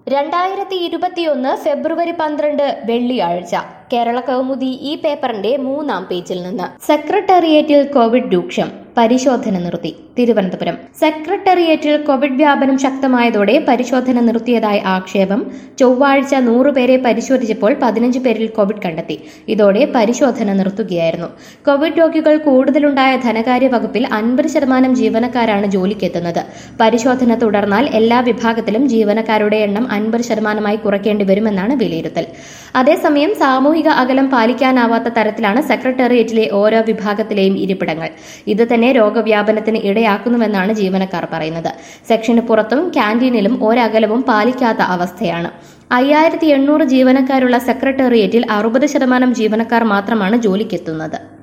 രണ്ടായിരത്തി ഇരുപത്തിയൊന്ന് ഫെബ്രുവരി പന്ത്രണ്ട് വെള്ളിയാഴ്ച കേരള കൗമുദി ഈ പേപ്പറിന്റെ മൂന്നാം പേജിൽ നിന്ന് സെക്രട്ടേറിയറ്റിൽ കോവിഡ് രൂക്ഷം പരിശോധന നിർത്തി തിരുവനന്തപുരം സെക്രട്ടേറിയറ്റിൽ കോവിഡ് വ്യാപനം ശക്തമായതോടെ പരിശോധന നിർത്തിയതായി ആക്ഷേപം ചൊവ്വാഴ്ച നൂറുപേരെ പരിശോധിച്ചപ്പോൾ പതിനഞ്ച് പേരിൽ കോവിഡ് കണ്ടെത്തി ഇതോടെ പരിശോധന നിർത്തുകയായിരുന്നു കോവിഡ് രോഗികൾ കൂടുതലുണ്ടായ ധനകാര്യ വകുപ്പിൽ അൻപത് ശതമാനം ജീവനക്കാരാണ് ജോലിക്കെത്തുന്നത് പരിശോധന തുടർന്നാൽ എല്ലാ വിഭാഗത്തിലും ജീവനക്കാരുടെ എണ്ണം അൻപത് ശതമാനമായി കുറയ്ക്കേണ്ടി വരുമെന്നാണ് വിലയിരുത്തൽ അതേസമയം സാമൂഹിക അകലം പാലിക്കാനാവാത്ത തരത്തിലാണ് സെക്രട്ടേറിയറ്റിലെ ഓരോ വിഭാഗത്തിലെയും ഇരിപ്പിടങ്ങൾ ഇത് തന്നെ രോഗവ്യാപനത്തിന് ഇടയാക്കുന്നുവെന്നാണ് ജീവനക്കാർ പറയുന്നത് സെക്ഷന് പുറത്തും ക്യാന്റീനിലും ഒരകലവും പാലിക്കാത്ത അവസ്ഥയാണ് അയ്യായിരത്തി എണ്ണൂറ് ജീവനക്കാരുള്ള സെക്രട്ടേറിയറ്റിൽ അറുപത് ശതമാനം ജീവനക്കാർ മാത്രമാണ് ജോലിക്കെത്തുന്നത്